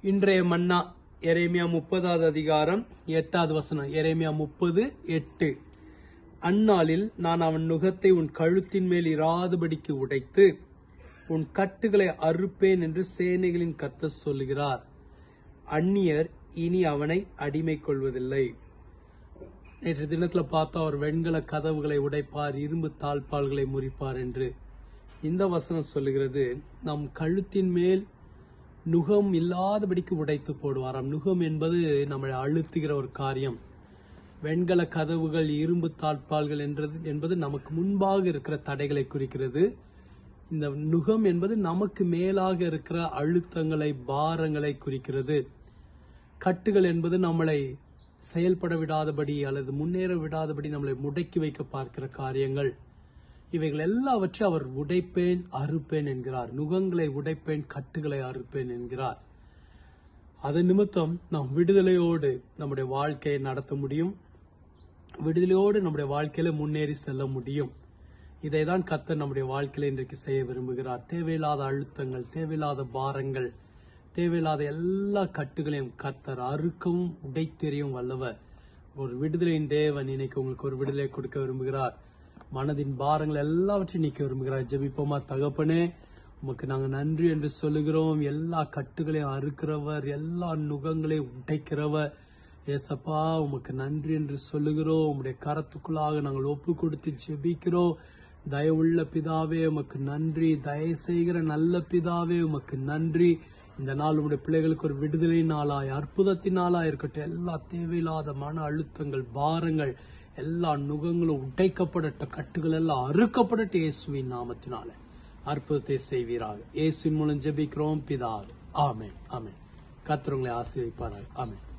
இன்றைய மன்னா எரேமியா முப்பதாவது அதிகாரம் எட்டாவது வசனம் எரேமியா முப்பது எட்டு அந்நாளில் நான் அவன் நுகத்தை உன் கழுத்தின் மேல் இராதபடிக்கு உடைத்து உன் கட்டுகளை அறுப்பேன் என்று சேனைகளின் கர்த்தர் சொல்லுகிறார் அந்நியர் இனி அவனை அடிமை கொள்வதில்லை நேற்று தினத்துல பார்த்தா அவர் வெண்கல கதவுகளை உடைப்பார் இரும்பு தாழ்பால்களை முறிப்பார் என்று இந்த வசனம் சொல்லுகிறது நம் கழுத்தின் மேல் நுகம் இல்லாதபடிக்கு உடைத்து போடுவாராம் நுகம் என்பது நம்மளை அழுத்துகிற ஒரு காரியம் வெண்கல கதவுகள் இரும்பு தாழ்பால்கள் என்றது என்பது நமக்கு முன்பாக இருக்கிற தடைகளை குறிக்கிறது இந்த நுகம் என்பது நமக்கு மேலாக இருக்கிற அழுத்தங்களை பாரங்களை குறிக்கிறது கட்டுகள் என்பது நம்மளை செயல்பட விடாதபடி அல்லது முன்னேற விடாதபடி நம்மளை முடக்கி வைக்க பார்க்கிற காரியங்கள் இவைகள் எல்லாவற்றையும் அவர் உடைப்பேன் அறுப்பேன் என்கிறார் நுகங்களை உடைப்பேன் கட்டுகளை அறுப்பேன் என்கிறார் அதன் நிமித்தம் நாம் விடுதலையோடு நம்முடைய வாழ்க்கையை நடத்த முடியும் விடுதலையோடு நம்முடைய வாழ்க்கையில முன்னேறி செல்ல முடியும் இதைதான் கர்த்தர் நம்முடைய வாழ்க்கையில இன்றைக்கு செய்ய விரும்புகிறார் தேவையில்லாத அழுத்தங்கள் தேவையில்லாத பாரங்கள் தேவையில்லாத எல்லா கட்டுகளையும் கர்த்தர் அறுக்கவும் உடைத்தெறியும் வல்லவர் ஒரு விடுதலையின் தேவன் இன்னைக்கு உங்களுக்கு ஒரு விடுதலை கொடுக்க விரும்புகிறார் மனதின் பாரங்கள் எல்லாவற்றையும் நீக்க விரும்புகிறார் ஜெபிப்போமா தகப்பனே உமக்கு நாங்க நன்றி என்று சொல்லுகிறோம் எல்லா கட்டுகளையும் அறுக்கிறவர் எல்லா நுகங்களையும் உடைக்கிறவர் ஏசப்பா உமக்கு நன்றி என்று சொல்லுகிறோம் உம்முடைய கரத்துக்குள்ளாக நாங்கள் ஒப்பு கொடுத்து ஜெபிக்கிறோம் தயவுள்ள பிதாவே உமக்கு நன்றி தயவு செய்கிற நல்ல பிதாவே உமக்கு நன்றி இந்த நாள் உம்முடைய பிள்ளைகளுக்கு ஒரு விடுதலை நாளாய் அற்புதத்தின் நாளாய் இருக்கட்டும் எல்லா தேவையில்லாத மன அழுத்தங்கள் பாரங்கள் எல்லா நுகங்களும் உடைக்கப்படட்ட கட்டுகள் எல்லாம் அறுக்கப்படட்ட இயேசுவின் நாமத்தினால அற்புதத்தை செய்வீராக இயேசுவின் மூலம் ஜெபிக்கிறோம் பிதாவே ஆமென் ஆமென் கர்த்தர் உங்களை ஆசீர்வதிப்பாராக ஆமென்